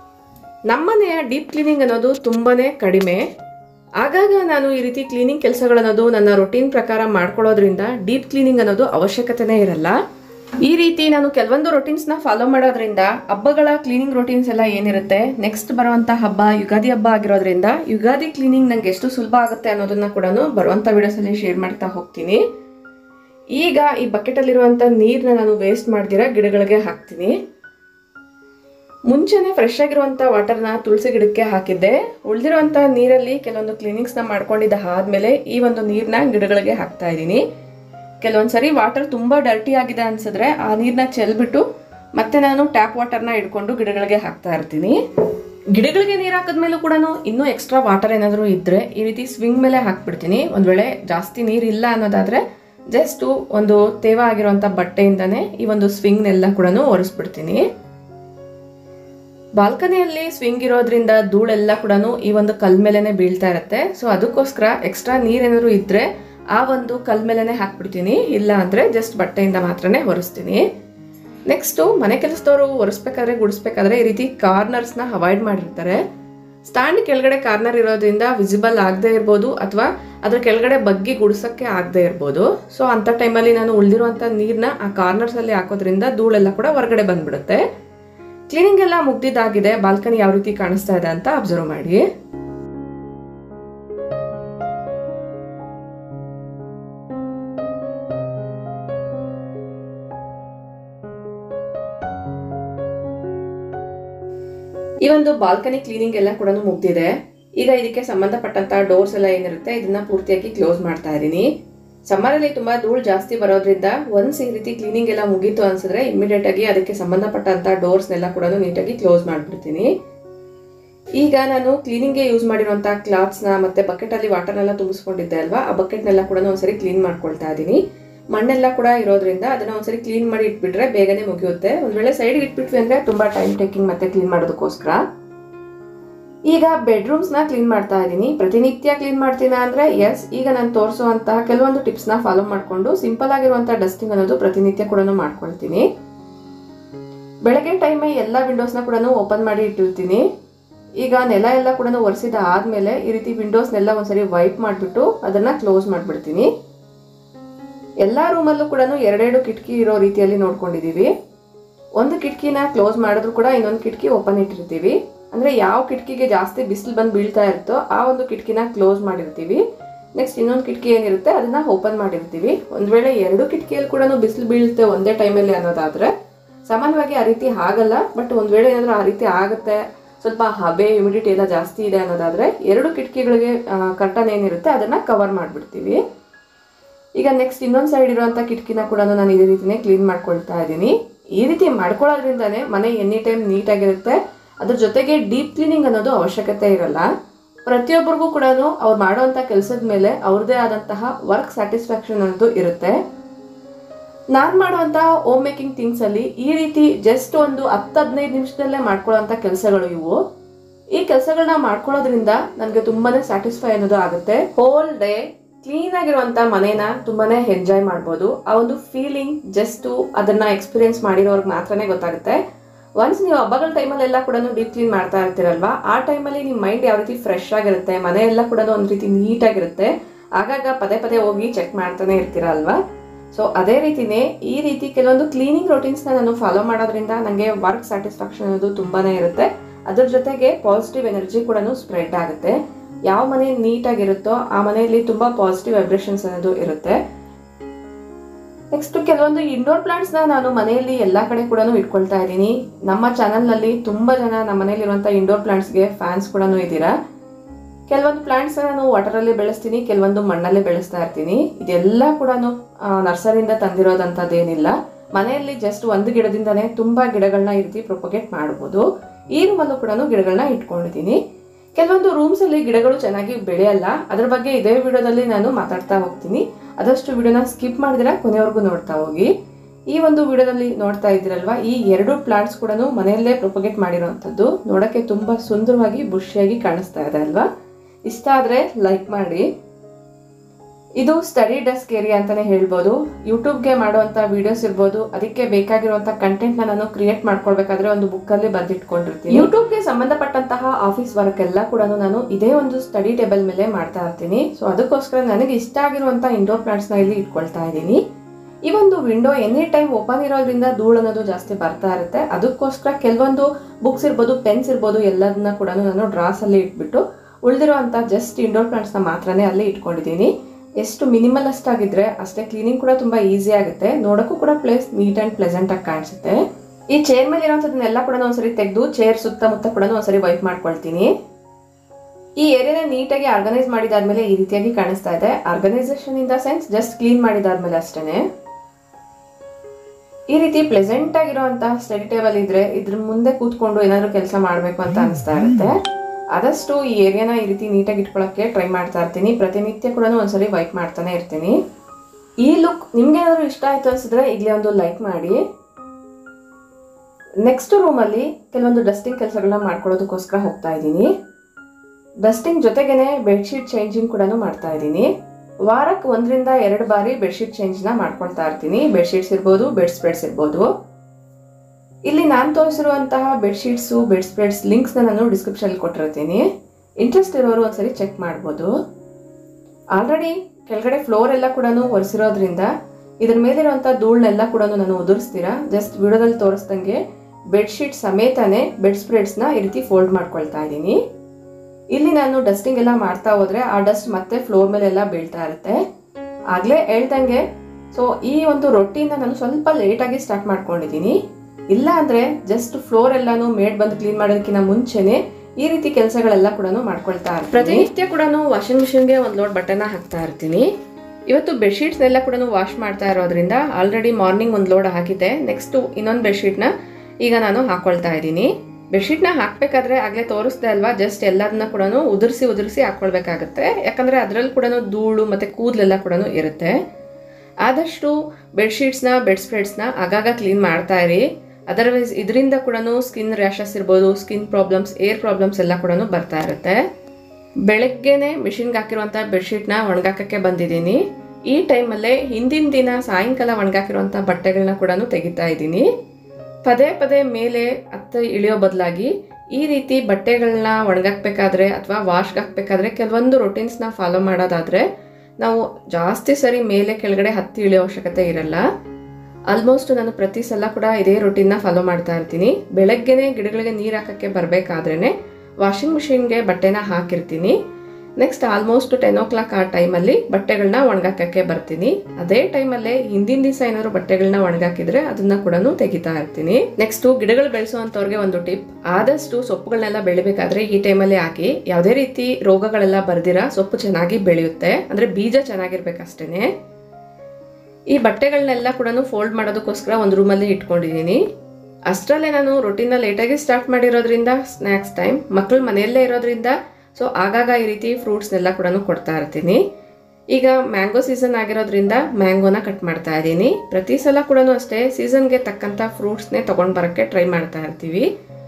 ನಮ್ಮನೆಯ ಡೀಪ್ ಕ್ಲೀನಿಂಗ್ ಅನ್ನೋದು ತುಂಬಾನೇ ಕಡಿಮೆ ಆಗಾಗ ನಾನು ಈ ರೀತಿ ಕ್ಲೀನಿಂಗ್ ಕೆಲಸಗಳನ್ನೋದು ನನ್ನ ರೊಟೀನ್ ಪ್ರಕಾರ ಮಾಡ್ಕೊಳ್ಳೋದ್ರಿಂದ ಡೀಪ್ ಕ್ಲೀನಿಂಗ್ ಅನ್ನೋದು ಅವಶ್ಯಕತೆನೇ ಇರಲ್ಲ ಈ ರೀತಿ ನಾನು ಕೆಲವೊಂದು ರೊಟೀನ್ಸ್ನ ಫಾಲೋ ಮಾಡೋದ್ರಿಂದ ಹಬ್ಬಗಳ ಕ್ಲೀನಿಂಗ್ ರೊಟೀನ್ಸ್ ಎಲ್ಲ ಏನಿರುತ್ತೆ ನೆಕ್ಸ್ಟ್ ಬರುವಂಥ ಹಬ್ಬ ಯುಗಾದಿ ಹಬ್ಬ ಆಗಿರೋದ್ರಿಂದ ಯುಗಾದಿ ಕ್ಲೀನಿಂಗ್ ನಂಗೆ ಎಷ್ಟು ಸುಲಭ ಆಗುತ್ತೆ ಅನ್ನೋದನ್ನ ಕೂಡ ಬರುವಂಥ ವಿಡಿಯೋಸಲ್ಲಿ ಶೇರ್ ಮಾಡ್ತಾ ಹೋಗ್ತೀನಿ ಈಗ ಈ ಬಕೆಟಲ್ಲಿರುವಂಥ ನೀರನ್ನ ನಾನು ವೇಸ್ಟ್ ಮಾಡ್ದಿರ ಗಿಡಗಳಿಗೆ ಹಾಕ್ತೀನಿ ಮುಂಚೆನೆ ಫ್ರೆಶ್ ಆಗಿರುವಂಥ ವಾಟರ್ನ ತುಳಸಿ ಗಿಡಕ್ಕೆ ಹಾಕಿದ್ದೆ ಉಳಿದಿರುವಂಥ ನೀರಲ್ಲಿ ಕೆಲವೊಂದು ಕ್ಲೀನಿಂಗ್ಸ್ನ ಮಾಡ್ಕೊಂಡಿದ್ದ ಆದಮೇಲೆ ಈ ಒಂದು ನೀರನ್ನ ಗಿಡಗಳಿಗೆ ಹಾಕ್ತಾ ಇದ್ದೀನಿ ಕೆಲವೊಂದು ಸರಿ ವಾಟರ್ ತುಂಬ ಡರ್ಟಿ ಆಗಿದೆ ಅನ್ಸಿದ್ರೆ ಆ ನೀರನ್ನ ಚೆಲ್ಬಿಟ್ಟು ಮತ್ತೆ ನಾನು ಟ್ಯಾಪ್ ವಾಟರ್ನ ಇಟ್ಕೊಂಡು ಗಿಡಗಳಿಗೆ ಹಾಕ್ತಾ ಇರ್ತೀನಿ ಗಿಡಗಳಿಗೆ ನೀರು ಹಾಕಿದ್ಮೇಲೂ ಕೂಡ ಇನ್ನೂ ಎಕ್ಸ್ಟ್ರಾ ವಾಟರ್ ಏನಾದರೂ ಇದ್ದರೆ ಈ ರೀತಿ ಸ್ವಿಂಗ್ ಮೇಲೆ ಹಾಕ್ಬಿಡ್ತೀನಿ ಒಂದು ವೇಳೆ ಜಾಸ್ತಿ ನೀರು ಇಲ್ಲ ಅನ್ನೋದಾದರೆ ಜಸ್ಟು ಒಂದು ತೇವ ಆಗಿರುವಂಥ ಬಟ್ಟೆಯಿಂದನೇ ಈ ಒಂದು ಸ್ವಿಂಗ್ನೆಲ್ಲ ಕೂಡ ಒರೆಸ್ಬಿಡ್ತೀನಿ ಬಾಲ್ಕನಿಯಲ್ಲಿ ಸ್ವಿಂಗ್ ಇರೋದ್ರಿಂದ ಧೂಳೆಲ್ಲ ಕೂಡ ಈ ಒಂದು ಕಲ್ ಮೇಲೆನೆ ಬೀಳ್ತಾ ಇರುತ್ತೆ ಸೊ ಅದಕ್ಕೋಸ್ಕರ ಎಕ್ಸ್ಟ್ರಾ ನೀರೇನಾದ್ರು ಇದ್ರೆ ಆ ಒಂದು ಕಲ್ ಮೇಲೆನೆ ಹಾಕ್ಬಿಡ್ತೀನಿ ಇಲ್ಲ ಅಂದ್ರೆ ಜಸ್ಟ್ ಬಟ್ಟೆಯಿಂದ ಮಾತ್ರನೇ ಒರೆಸ್ತೀನಿ ನೆಕ್ಸ್ಟು ಮನೆ ಕೆಲಸದವರು ಒರೆಸ್ಬೇಕಾದ್ರೆ ಗುಡಿಸ್ಬೇಕಾದ್ರೆ ಈ ರೀತಿ ಕಾರ್ನರ್ಸ್ನ ಅವಾಯ್ಡ್ ಮಾಡಿರ್ತಾರೆ ಸ್ಟ್ಯಾಂಡ್ ಕೆಳಗಡೆ ಕಾರ್ನರ್ ಇರೋದ್ರಿಂದ ವಿಸಿಬಲ್ ಆಗದೆ ಇರ್ಬೋದು ಅಥವಾ ಅದ್ರ ಕೆಳಗಡೆ ಬಗ್ಗಿ ಗುಡ್ಸಕ್ಕೆ ಆಗದೆ ಇರ್ಬೋದು ಸೊ ಅಂಥ ಟೈಮಲ್ಲಿ ನಾನು ಉಳಿದಿರುವಂಥ ನೀರನ್ನ ಆ ಕಾರ್ನರ್ಸಲ್ಲಿ ಹಾಕೋದ್ರಿಂದ ಧೂಳೆಲ್ಲ ಕೂಡ ಹೊರಗಡೆ ಬಂದ್ಬಿಡುತ್ತೆ ಕ್ಲೀನಿಂಗ್ ಎಲ್ಲ ಮುಗ್ದಿದ್ದಾಗಿದೆ ಬಾಲ್ಕನಿ ಯಾವ ರೀತಿ ಕಾಣಿಸ್ತಾ ಇದೆ ಅಂತ ಅಬ್ಸರ್ವ್ ಮಾಡಿ ಈ ಒಂದು ಬಾಲ್ಕನಿ ಕ್ಲೀನಿಂಗ್ ಎಲ್ಲ ಕೂಡ ಮುಗ್ದಿದೆ ಈಗ ಇದಕ್ಕೆ ಸಂಬಂಧಪಟ್ಟಂತ ಡೋರ್ಸ್ ಎಲ್ಲ ಏನಿರುತ್ತೆ ಇದನ್ನ ಪೂರ್ತಿಯಾಗಿ ಕ್ಲೋಸ್ ಮಾಡ್ತಾ ಇದ್ದೀನಿ ಸಮ್ಮರಲ್ಲಿ ತುಂಬಾ ಧೂಳು ಜಾಸ್ತಿ ಬರೋದ್ರಿಂದ ಒನ್ಸ್ ಈ ರೀತಿ ಕ್ಲೀನಿಂಗ್ ಎಲ್ಲ ಮುಗೀತು ಅನ್ಸಿದ್ರೆ ಇಮಿಡಿಯೇಟ್ ಆಗಿ ಅದಕ್ಕೆ ಸಂಬಂಧಪಟ್ಟಂತ ಡೋರ್ಸ್ನೆಲ್ಲ ಕೂಡ ನೀಟಾಗಿ ಕ್ಲೋಸ್ ಮಾಡ್ಬಿಡ್ತೀನಿ ಈಗ ನಾನು ಕ್ಲೀನಿಂಗ್ಗೆ ಯೂಸ್ ಮಾಡಿರುವಂತಹ ಕ್ಲಾತ್ಸ್ನ ಮತ್ತೆ ಬಕೆಟ್ ಅಲ್ಲಿ ವಾಟರ್ನೆಲ್ಲ ತುಂಬಿಸ್ಕೊಂಡಿದ್ದೆ ಅಲ್ವಾ ಆ ಬಕೆಟ್ನೆಲ್ಲ ಕೂಡ ಒಂದ್ಸರಿ ಕ್ಲೀನ್ ಮಾಡ್ಕೊಳ್ತಾ ಇದ್ದೀನಿ ಮಣ್ಣೆಲ್ಲ ಕೂಡ ಇರೋದ್ರಿಂದ ಅದನ್ನ ಒಂದ್ಸರಿ ಕ್ಲೀನ್ ಮಾಡಿ ಇಟ್ಬಿಟ್ರೆ ಬೇಗನೆ ಮುಗಿಯುತ್ತೆ ಒಂದ್ ವೇಳೆ ಸೈಡ್ ಇಟ್ಬಿಟ್ವಿ ಅಂದ್ರೆ ತುಂಬಾ ಟೈಮ್ ಟೇಕಿಂಗ್ ಮತ್ತೆ ಕ್ಲೀನ್ ಮಾಡೋದಕ್ಕೋಸ್ಕರ ಈಗ ಬೆಡ್ರೂಮ್ಸ್ ನ ಕ್ಲೀನ್ ಮಾಡ್ತಾ ಇದ್ದೀನಿ ಪ್ರತಿನಿತ್ಯ ಕ್ಲೀನ್ ಮಾಡ್ತೀನ ಅಂದ್ರೆ ಎಸ್ ಈಗ ನಾನು ತೋರಿಸುವಂತಹ ಕೆಲವೊಂದು ಟಿಪ್ಸ್ ನ ಫಾಲೋ ಮಾಡ್ಕೊಂಡು ಸಿಂಪಲ್ ಆಗಿರುವಂತಹ ಡಸ್ಟಿಂಗ್ ಅನ್ನೋದು ಪ್ರತಿನಿತ್ಯ ಕೂಡ ಮಾಡ್ಕೊಳ್ತೀನಿ ಬೆಳಗ್ಗೆ ಟೈಮೇ ಎಲ್ಲ ವಿಂಡೋಸ್ನ ಕೂಡ ಓಪನ್ ಮಾಡಿ ಇಟ್ಟಿರ್ತೀನಿ ಈಗ ನೆಲ ಎಲ್ಲ ಕೂಡ ಒರೆಸಿದ ಆದ್ಮೇಲೆ ಈ ರೀತಿ ವಿಂಡೋಸ್ನೆಲ್ಲ ಒಂದ್ಸರಿ ವೈಪ್ ಮಾಡಿಬಿಟ್ಟು ಅದನ್ನ ಕ್ಲೋಸ್ ಮಾಡಿಬಿಡ್ತೀನಿ ಎಲ್ಲ ರೂಮಲ್ಲೂ ಕೂಡ ಎರಡೆರಡು ಕಿಟಕಿ ಇರೋ ರೀತಿಯಲ್ಲಿ ನೋಡ್ಕೊಂಡಿದ್ದೀವಿ ಒಂದು ಕಿಟಕಿನ ಕ್ಲೋಸ್ ಮಾಡಿದ್ರು ಕೂಡ ಇನ್ನೊಂದು ಕಿಟಕಿ ಓಪನ್ ಇಟ್ಟಿರ್ತೀವಿ ಅಂದ್ರೆ ಯಾವ ಕಿಟಕಿಗೆ ಜಾಸ್ತಿ ಬಿಸಿಲು ಬಂದು ಬೀಳ್ತಾ ಇರುತ್ತೋ ಆ ಒಂದು ಕಿಟಕಿನ ಕ್ಲೋಸ್ ಮಾಡಿರ್ತೀವಿ ನೆಕ್ಸ್ಟ್ ಇನ್ನೊಂದು ಕಿಟಕಿ ಏನಿರುತ್ತೆ ಅದನ್ನ ಓಪನ್ ಮಾಡಿರ್ತೀವಿ ಒಂದ್ ವೇಳೆ ಎರಡು ಕಿಟಕಿಯಲ್ಲಿ ಕೂಡ ಬಿಸಿಲು ಬೀಳುತ್ತೆ ಒಂದೇ ಟೈಮಲ್ಲಿ ಅನ್ನೋದಾದ್ರೆ ಸಾಮಾನ್ಯವಾಗಿ ಆ ರೀತಿ ಆಗಲ್ಲ ಬಟ್ ಒಂದ್ ವೇಳೆ ಏನಾದ್ರೂ ಆ ರೀತಿ ಆಗುತ್ತೆ ಸ್ವಲ್ಪ ಹಬೆ ಹ್ಯುಮಿಡಿಟಿ ಎಲ್ಲ ಜಾಸ್ತಿ ಇದೆ ಅನ್ನೋದಾದ್ರೆ ಎರಡು ಕಿಟಕಿಗಳಿಗೆ ಕರ್ಟನ್ ಏನಿರುತ್ತೆ ಅದನ್ನ ಕವರ್ ಮಾಡಿಬಿಡ್ತೀವಿ ಈಗ ನೆಕ್ಸ್ಟ್ ಇನ್ನೊಂದು ಸೈಡ್ ಇರುವಂಥ ಕಿಟಕಿನ ಕೂಡ ನಾನು ಇದೇ ರೀತಿನೇ ಕ್ಲೀನ್ ಮಾಡ್ಕೊಳ್ತಾ ಇದ್ದೀನಿ ಈ ರೀತಿ ಮಾಡ್ಕೊಳ್ಳೋದ್ರಿಂದನೇ ಮನೆ ಎನಿ ಟೈಮ್ ನೀಟಾಗಿರುತ್ತೆ ಅದ್ರ ಜೊತೆಗೆ ಡೀಪ್ ಕ್ಲೀನಿಂಗ್ ಅನ್ನೋದು ಅವಶ್ಯಕತೆ ಇರಲ್ಲ ಪ್ರತಿಯೊಬ್ಬರಿಗೂ ಕೂಡ ಅವ್ರು ಮಾಡುವಂಥ ಕೆಲಸದ ಮೇಲೆ ಅವ್ರದ್ದೇ ಆದಂತಹ ವರ್ಕ್ ಸ್ಯಾಟಿಸ್ಫ್ಯಾಕ್ಷನ್ ಅನ್ನೋದು ಇರುತ್ತೆ ನಾನು ಮಾಡುವಂತಹ ಹೋಮ್ ಮೇಕಿಂಗ್ ಥಿಂಗ್ಸ್ ಅಲ್ಲಿ ಈ ರೀತಿ ಜಸ್ಟ್ ಒಂದು ಹತ್ತು ಹದಿನೈದು ನಿಮಿಷದಲ್ಲೇ ಮಾಡ್ಕೊಳ್ಳೋಂಥ ಕೆಲಸಗಳು ಇವು ಈ ಕೆಲಸಗಳನ್ನ ಮಾಡ್ಕೊಳ್ಳೋದ್ರಿಂದ ನನಗೆ ತುಂಬಾನೇ ಸ್ಯಾಟಿಸ್ಫೈ ಅನ್ನೋದು ಆಗುತ್ತೆ ಹೋಲ್ ಡೇ ಕ್ಲೀನ್ ಆಗಿರುವಂತ ಮನೇನ ತುಂಬಾನೇ ಎಂಜಾಯ್ ಮಾಡ್ಬೋದು ಆ ಒಂದು ಫೀಲಿಂಗ್ ಜಸ್ಟ್ ಅದನ್ನ ಎಕ್ಸ್ಪೀರಿಯನ್ಸ್ ಮಾಡಿರೋರ್ಗೆ ಮಾತ್ರನೇ ಗೊತ್ತಾಗುತ್ತೆ ಒನ್ಸ್ ನೀವು ಹಬ್ಬಗಳ ಟೈಮಲ್ಲೆಲ್ಲ ಕೂಡ ಡೀಪ್ ಕ್ಲೀನ್ ಮಾಡ್ತಾ ಇರ್ತೀರಲ್ವಾ ಆ ಟೈಮಲ್ಲಿ ನಿಮ್ಮ ಮೈಂಡ್ ಯಾವ ರೀತಿ ಫ್ರೆಶ್ ಆಗಿರುತ್ತೆ ಮನೆಯೆಲ್ಲ ಕೂಡ ಒಂದು ರೀತಿ ನೀಟಾಗಿರುತ್ತೆ ಆಗಾಗ ಪದೇ ಪದೇ ಹೋಗಿ ಚೆಕ್ ಮಾಡ್ತಾನೆ ಇರ್ತೀರಾ ಅಲ್ವಾ ಸೊ ಅದೇ ರೀತಿನೇ ಈ ರೀತಿ ಕೆಲವೊಂದು ಕ್ಲೀನಿಂಗ್ ರೊಟೀನ್ಸ್ನ ನಾನು ಫಾಲೋ ಮಾಡೋದ್ರಿಂದ ನನಗೆ ವರ್ಕ್ ಸ್ಯಾಟಿಸ್ಫ್ಯಾಕ್ಷನ್ ಅನ್ನೋದು ತುಂಬಾನೇ ಇರುತ್ತೆ ಅದ್ರ ಜೊತೆಗೆ ಪಾಸಿಟಿವ್ ಎನರ್ಜಿ ಕೂಡ ಸ್ಪ್ರೆಡ್ ಆಗುತ್ತೆ ಯಾವ ಮನೆ ನೀಟಾಗಿರುತ್ತೋ ಆ ಮನೆಯಲ್ಲಿ ತುಂಬಾ ಪಾಸಿಟಿವ್ ವೈಬ್ರೇಷನ್ಸ್ ಅನ್ನೋದು ಇರುತ್ತೆ ನೆಕ್ಸ್ಟ್ ಕೆಲವೊಂದು ಇಂಡೋರ್ ಪ್ಲಾಂಟ್ಸ್ ನ ನಾನು ಮನೆಯಲ್ಲಿ ಎಲ್ಲಾ ಕಡೆ ಕೂಡ ಇಟ್ಕೊಳ್ತಾ ಇದ್ದೀನಿ ನಮ್ಮ ಚಾನಲ್ ನಲ್ಲಿ ತುಂಬಾ ಜನ ನಮ್ಮ ಮನೆಯಲ್ಲಿರುವಂತಹ ಇಂಡೋರ್ ಪ್ಲಾಂಟ್ಸ್ಗೆ ಫ್ಯಾನ್ಸ್ ಕೂಡ ಇದ್ದೀರಾ ಕೆಲವೊಂದು ಪ್ಲಾಂಟ್ಸ್ ನಾನು ವಾಟರ್ ಅಲ್ಲಿ ಬೆಳೆಸ್ತೀನಿ ಕೆಲವೊಂದು ಮಣ್ಣಲ್ಲಿ ಬೆಳೆಸ್ತಾ ಇರ್ತೀನಿ ಇದೆಲ್ಲ ಕೂಡ ನರ್ಸರಿಯಿಂದ ತಂದಿರೋದಂಥದ್ದೇನಿಲ್ಲ ಮನೆಯಲ್ಲಿ ಜಸ್ಟ್ ಒಂದು ಗಿಡದಿಂದನೇ ತುಂಬಾ ಗಿಡಗಳನ್ನ ಈ ರೀತಿ ಪ್ರೊಪಗೇಟ್ ಮಾಡ್ಬೋದು ಈ ರೂಮಲ್ಲೂ ಕೂಡ ಗಿಡಗಳನ್ನ ಇಟ್ಕೊಂಡಿದ್ದೀನಿ ಕೆಲವೊಂದು ರೂಮ್ಸ್ ಅಲ್ಲಿ ಗಿಡಗಳು ಚೆನ್ನಾಗಿ ಬೆಳೆಯಲ್ಲ ಅದ್ರ ಬಗ್ಗೆ ಇದೇ ವಿಡಿಯೋದಲ್ಲಿ ನಾನು ಮಾತಾಡ್ತಾ ಹೋಗ್ತೀನಿ ಆದಷ್ಟು ವಿಡಿಯೋನ ಸ್ಕಿಪ್ ಮಾಡಿದ್ರೆ ಕೊನೆವರೆಗೂ ನೋಡ್ತಾ ಹೋಗಿ ಈ ಒಂದು ವಿಡಿಯೋದಲ್ಲಿ ನೋಡ್ತಾ ಇದ್ದೀರಲ್ವಾ ಈ ಎರಡು ಪ್ಲಾಂಟ್ಸ್ ಕೂಡ ಮನೆಯಲ್ಲೇ ಪ್ರೊಪಗೇಟ್ ಮಾಡಿರೋವಂಥದ್ದು ನೋಡಕ್ಕೆ ತುಂಬಾ ಸುಂದರವಾಗಿ ಬುಷಿಯಾಗಿ ಕಾಣಿಸ್ತಾ ಇದೆ ಅಲ್ವಾ ಇಷ್ಟ ಆದ್ರೆ ಲೈಕ್ ಮಾಡಿ ಇದು ಸ್ಟಡಿ ಡೆಸ್ಕ್ ಏರಿಯಾ ಅಂತಾನೆ ಹೇಳ್ಬೋದು ಯೂಟ್ಯೂಬ್ಗೆ ಮಾಡುವಂತ ವಿಡಿಯೋಸ್ ಇರ್ಬೋದು ಅದಕ್ಕೆ ಬೇಕಾಗಿರುವಂತ ಕಂಟೆಂಟ್ ನಾನು ಕ್ರಿಯೇಟ್ ಮಾಡ್ಕೊಳ್ಬೇಕಾದ್ರೆ ಒಂದು ಬುಕ್ ಅಲ್ಲಿ ಬರ್ದಿಟ್ಕೊಂಡಿರ್ತೀನಿ ಯೂಟ್ಯೂಬ್ಗೆ ಸಂಬಂಧಪಟ್ಟಂತಹ ಆಫೀಸ್ ವರ್ಕ್ ಎಲ್ಲ ಕೂಡ ನಾನು ಇದೇ ಒಂದು ಸ್ಟಡಿ ಟೇಬಲ್ ಮೇಲೆ ಮಾಡ್ತಾ ಇರ್ತೀನಿ ಸೊ ಅದಕ್ಕೋಸ್ಕರ ನನಗೆ ಇಷ್ಟ ಆಗಿರುವಂತ ಇಂಡೋರ್ ಪ್ಲಾಂಟ್ಸ್ ನ ಇಲ್ಲಿ ಇಟ್ಕೊಳ್ತಾ ಇದ್ದೀನಿ ಈ ಒಂದು ವಿಂಡೋ ಎನಿ ಟೈಮ್ ಓಪನ್ ಇರೋದ್ರಿಂದ ಧೂಳು ಅನ್ನೋದು ಜಾಸ್ತಿ ಬರ್ತಾ ಇರುತ್ತೆ ಅದಕ್ಕೋಸ್ಕರ ಕೆಲವೊಂದು ಬುಕ್ಸ್ ಇರ್ಬೋದು ಪೆನ್ಸ್ ಇರ್ಬೋದು ಎಲ್ಲದನ್ನ ಕೂಡ ನಾನು ಡ್ರಾಸ್ ಅಲ್ಲಿ ಇಟ್ಬಿಟ್ಟು ಉಳಿದಿರುವಂಥ ಜಸ್ಟ್ ಇಂಡೋರ್ ಪ್ಲಾಂಟ್ಸ್ನ ಮಾತ್ರನೇ ಅಲ್ಲಿ ಇಟ್ಕೊಂಡಿದ್ದೀನಿ ಎಷ್ಟು ಮಿನಿಮಲಿಸ್ಟ್ ಆಗಿದ್ರೆ ಅಷ್ಟೇ ಕ್ಲೀನಿಂಗ್ ಕೂಡ ತುಂಬಾ ಈಸಿ ಆಗುತ್ತೆ ನೋಡೋಕ್ಕೂ ಕೂಡ ಪ್ಲೇಸ್ ನೀಟ್ ಅಂಡ್ ಪ್ಲೆಸೆಂಟ್ ಆಗಿ ಕಾಣಿಸುತ್ತೆ ಈ ಚೇರ್ ಮೇಲೆ ಇರೋಂಥದ್ದನ್ನೆಲ್ಲ ಕೂಡ ಒಂದ್ಸರಿ ತೆಗೆದು ಚೇರ್ ಸುತ್ತಮುತ್ತ ಕೂಡ ಒಂದ್ಸರಿ ವೈಪ್ ಮಾಡ್ಕೊಳ್ತೀನಿ ಈ ಏರಿಯಾನ ನೀಟಾಗಿ ಆರ್ಗನೈಸ್ ಮಾಡಿದಾದ್ಮೇಲೆ ಈ ರೀತಿಯಾಗಿ ಕಾಣಿಸ್ತಾ ಇದೆ organisation in the sense just clean ಮಾಡಿದಾದ್ಮೇಲೆ ಅಷ್ಟೇನೆ ಈ ರೀತಿ ಪ್ಲೆಸೆಂಟ್ ಆಗಿರುವಂತಹ ಸ್ಟಡಿ ಟೇಬಲ್ ಇದ್ರೆ ಇದ್ರ ಮುಂದೆ ಕೂತ್ಕೊಂಡು ಏನಾದ್ರು ಕೆಲಸ ಮಾಡಬೇಕು ಅಂತ ಅನಿಸ್ತಾ ಇರುತ್ತೆ ಆದಷ್ಟು ಈ ಏರಿಯಾನ ಈ ರೀತಿ ನೀಟಾಗಿ ಇಟ್ಕೊಳ್ಳೋಕ್ಕೆ ಟ್ರೈ ಮಾಡ್ತಾ ಇರ್ತೀನಿ ಪ್ರತಿನಿತ್ಯ ಕೂಡ ಒಂದ್ಸರಿ ವೈಪ್ ಮಾಡ್ತಾನೆ ಇರ್ತೀನಿ ಈ ಲುಕ್ ನಿಮ್ಗೆ ಏನಾದ್ರು ಇಷ್ಟ ಆಯ್ತು ಅನ್ಸಿದ್ರೆ ಈಗಲೇ ಒಂದು ಲೈಕ್ ಮಾಡಿ ನೆಕ್ಸ್ಟ್ ರೂಮಲ್ಲಿ ಕೆಲವೊಂದು ಡಸ್ಟಿಂಗ್ ಕೆಲಸಗಳನ್ನ ಮಾಡ್ಕೊಳ್ಳೋದಕ್ಕೋಸ್ಕರ ಹೋಗ್ತಾ ಇದ್ದೀನಿ ಡಸ್ಟಿಂಗ್ ಜೊತೆಗೇನೆ ಬೆಡ್ಶೀಟ್ ಚೇಂಜಿಂಗ್ ಕೂಡ ಮಾಡ್ತಾ ಇದ್ದೀನಿ ವಾರಕ್ಕೆ ಒಂದರಿಂದ ಎರಡು ಬಾರಿ ಬೆಡ್ಶೀಟ್ ಚೇಂಜ್ನ ಮಾಡ್ಕೊಳ್ತಾ ಇರ್ತೀನಿ ಬೆಡ್ಶೀಟ್ಸ್ ಇರ್ಬೋದು ಬೆಡ್ ಸ್ಪ್ರೆಡ್ಸ್ ಇರ್ಬೋದು ಇಲ್ಲಿ ನಾನು ತೋರಿಸಿರುವಂತಹ ಬೆಡ್ಶೀಟ್ಸು ಬೆಡ್ ಸ್ಪ್ರೆಡ್ಸ್ ಲಿಂಕ್ಸ್ನ ನಾನು ಡಿಸ್ಕ್ರಿಪ್ಷನ್ ಕೊಟ್ಟಿರ್ತೀನಿ ಇಂಟ್ರೆಸ್ಟ್ ಇರೋರು ಒಂದ್ಸರಿ ಚೆಕ್ ಮಾಡ್ಬೋದು ಆಲ್ರೆಡಿ ಕೆಳಗಡೆ ಫ್ಲೋರ್ ಎಲ್ಲ ಕೂಡ ಒರೆಸಿರೋದ್ರಿಂದ ಇದ್ರ ಮೇಲಿರುವಂಥ ಧೂಳನ್ನೆಲ್ಲ ಕೂಡ ನಾನು ಉದುರಿಸ್ತೀರಾ ಜಸ್ಟ್ ವಿಡಿಯೋದಲ್ಲಿ ತೋರಿಸ್ದಂಗೆ ಬೆಡ್ಶೀಟ್ ಸಮೇತನೇ ಬೆಡ್ ಸ್ಪ್ರೆಡ್ಸ್ನ ಈ ರೀತಿ ಫೋಲ್ಡ್ ಮಾಡ್ಕೊಳ್ತಾ ಇದ್ದೀನಿ ಇಲ್ಲಿ ನಾನು ಡಸ್ಟಿಂಗ್ ಎಲ್ಲ ಮಾಡ್ತಾ ಹೋದ್ರೆ ಆ ಡಸ್ಟ್ ಮತ್ತೆ ಫ್ಲೋರ್ ಮೇಲೆಲ್ಲ ಬೀಳ್ತಾ ಇರುತ್ತೆ ಆಗ್ಲೇ ಹೇಳ್ದಂಗೆ ಸೊ ಈ ಒಂದು ರೊಟ್ಟಿನ ನಾನು ಸ್ವಲ್ಪ ಲೇಟಾಗಿ ಸ್ಟಾರ್ಟ್ ಮಾಡ್ಕೊಂಡಿದ್ದೀನಿ ಇಲ್ಲ ಅಂದ್ರೆ ಜಸ್ಟ್ ಫ್ಲೋರ್ ಎಲ್ಲಾನು ಮೇಡ್ ಬಂದು ಕ್ಲೀನ್ ಮಾಡೋದಕ್ಕಿಂತ ಮುಂಚೆನೆ ಈ ರೀತಿ ಕೆಲಸಗಳೆಲ್ಲ ಕೂಡ ಮಾಡ್ಕೊಳ್ತಾ ಇರ್ತೀನಿ ಪ್ರತಿನಿತ್ಯ ಕೂಡ ವಾಷಿಂಗ್ ಮಿಷಿನ್ಗೆ ಒಂದು ಲೋಡ್ ಬಟ್ಟೆನ ಹಾಕ್ತಾ ಇರ್ತೀನಿ ಇವತ್ತು ಬೆಡ್ಶೀಟ್ಸ್ನೆಲ್ಲ ಕೂಡ ವಾಶ್ ಮಾಡ್ತಾ ಇರೋದ್ರಿಂದ ಆಲ್ರೆಡಿ ಮಾರ್ನಿಂಗ್ ಒಂದು ಲೋಡ್ ಹಾಕಿದ್ದೆ ನೆಕ್ಸ್ಟ್ ಇನ್ನೊಂದು ಬೆಡ್ಶೀಟ್ನ ಈಗ ನಾನು ಹಾಕೊಳ್ತಾ ಇದ್ದೀನಿ ಬೆಡ್ಶೀಟ್ನ ಹಾಕಬೇಕಾದ್ರೆ ಆಗಲೇ ತೋರಿಸ್ದೆ ಅಲ್ವಾ ಜಸ್ಟ್ ಎಲ್ಲದನ್ನ ಕೂಡ ಉದುರಿಸಿ ಉದುರಿಸಿ ಹಾಕ್ಕೊಳ್ಬೇಕಾಗತ್ತೆ ಯಾಕಂದರೆ ಅದರಲ್ಲಿ ಕೂಡ ಧೂಳು ಮತ್ತು ಕೂದಲೆಲ್ಲ ಕೂಡ ಇರುತ್ತೆ ಆದಷ್ಟು ಬೆಡ್ಶೀಟ್ಸ್ನ ಬೆಡ್ ಸ್ಪ್ರೆಡ್ಸ್ನ ಆಗಾಗ ಕ್ಲೀನ್ ಮಾಡ್ತಾ ಇರಿ ಅದರ್ವೈಸ್ ಇದರಿಂದ ಕೂಡ ಸ್ಕಿನ್ ರ್ಯಾಷಸ್ ಇರ್ಬೋದು ಸ್ಕಿನ್ ಪ್ರಾಬ್ಲಮ್ಸ್ ಏರ್ ಪ್ರಾಬ್ಲಮ್ಸ್ ಎಲ್ಲ ಕೂಡ ಬರ್ತಾ ಇರುತ್ತೆ ಬೆಳಗ್ಗೆನೆ ಮಿಷಿನ್ಗೆ ಹಾಕಿರುವಂಥ ಬೆಡ್ಶೀಟ್ನ ಒಣಗಾಕಕ್ಕೆ ಬಂದಿದ್ದೀನಿ ಈ ಟೈಮಲ್ಲೇ ಹಿಂದಿನ ದಿನ ಸಾಯಂಕಾಲ ಒಣಗಾಕಿರುವಂಥ ಬಟ್ಟೆಗಳನ್ನ ಕೂಡ ತೆಗಿತಾ ಇದ್ದೀನಿ ಪದೇ ಪದೇ ಮೇಲೆ ಹತ್ತ ಇಳಿಯೋ ಬದಲಾಗಿ ಈ ರೀತಿ ಬಟ್ಟೆಗಳನ್ನ ಒಣಗಾಕ್ಬೇಕಾದ್ರೆ ಅಥವಾ ವಾಶ್ಗೆ ಹಾಕ್ಬೇಕಾದ್ರೆ ಕೆಲವೊಂದು ರೊಟೀನ್ಸ್ನ ಫಾಲೋ ಮಾಡೋದಾದ್ರೆ ನಾವು ಜಾಸ್ತಿ ಸರಿ ಮೇಲೆ ಕೆಳಗಡೆ ಹತ್ತಿ ಇಳಿಯೋ ಅವಶ್ಯಕತೆ ಇರಲ್ಲ ಆಲ್ಮೋಸ್ಟ್ ನಾನು ಪ್ರತಿ ಸಲ ಕೂಡ ಇದೇ ರೊಟೀನ್ನ ಫಾಲೋ ಮಾಡ್ತಾ ಇರ್ತೀನಿ ಬೆಳಗ್ಗೆನೆ ಗಿಡಗಳಿಗೆ ನೀರು ಹಾಕೋಕ್ಕೆ ಬರಬೇಕಾದ್ರೇ ವಾಷಿಂಗ್ ಮಿಷಿನ್ಗೆ ಬಟ್ಟೆನ ಹಾಕಿರ್ತೀನಿ next almost ten o'clock ಆ ಟೈಮಲ್ಲಿ ಬಟ್ಟೆಗಳನ್ನ ಒಣಗಾಕಕ್ಕೆ ಬರ್ತೀನಿ ಅದೇ ಟೈಮಲ್ಲೇ ಹಿಂದಿನ ದಿವಸ ಏನಾದ್ರು ಬಟ್ಟೆಗಳನ್ನ ಒಣಗಾಕಿದ್ರೆ ಅದನ್ನ ಕೂಡ ತೆಗಿತಾ ಇರ್ತೀನಿ ನೆಕ್ಸ್ಟ್ ಗಿಡಗಳು ಬೆಳೆಸುವಂತವ್ರಿಗೆ ಒಂದು ಟಿಪ್ ಆದಷ್ಟು ಸೊಪ್ಪುಗಳನ್ನೆಲ್ಲ ಬೆಳಿಬೇಕಾದ್ರೆ ಈ ಟೈಮಲ್ಲಿ ಹಾಕಿ ಯಾವುದೇ ರೀತಿ ರೋಗಗಳೆಲ್ಲ ಬರ್ದಿರ ಸೊಪ್ಪು ಚೆನ್ನಾಗಿ ಬೆಳೆಯುತ್ತೆ ಅಂದ್ರೆ ಬೀಜ ಚೆನ್ನಾಗಿರ್ಬೇಕಷ್ಟೇನೆ ಈ ಬಟ್ಟೆಗಳನ್ನೆಲ್ಲ ಕೂಡ ಫೋಲ್ಡ್ ಮಾಡೋದಕ್ಕೋಸ್ಕರ ಒಂದು ರೂಮಲ್ಲಿ ಇಟ್ಕೊಂಡಿದ್ದೀನಿ ಅಷ್ಟರಲ್ಲೇ ನಾನು ರೊಟೀನ ಲೇಟಾಗಿ ಸ್ಟಾರ್ಟ್ ಮಾಡಿರೋದ್ರಿಂದ ಸ್ನ್ಯಾಕ್ಸ್ ಟೈಮ್ ಮಕ್ಕಳು ಮನೆಯಲ್ಲೇ ಇರೋದ್ರಿಂದ ಸೊ ಆಗಾಗ ಈ ರೀತಿ ಫ್ರೂಟ್ಸ್ನೆಲ್ಲ ಕೂಡ ಕೊಡ್ತಾ ಇರ್ತೀನಿ ಈಗ ಮ್ಯಾಂಗೋ ಸೀಸನ್ ಆಗಿರೋದ್ರಿಂದ ಮ್ಯಾಂಗೋನ ಕಟ್ ಮಾಡ್ತಾ ಇದ್ದೀನಿ ಪ್ರತಿ ಸಲ ಕೂಡ ಅಷ್ಟೇ ಸೀಸನ್ಗೆ ತಕ್ಕಂಥ ಫ್ರೂಟ್ಸ್ನೇ ತೊಗೊಂಡು ಬರೋಕ್ಕೆ ಟ್ರೈ ಮಾಡ್ತಾ ಇರ್ತೀವಿ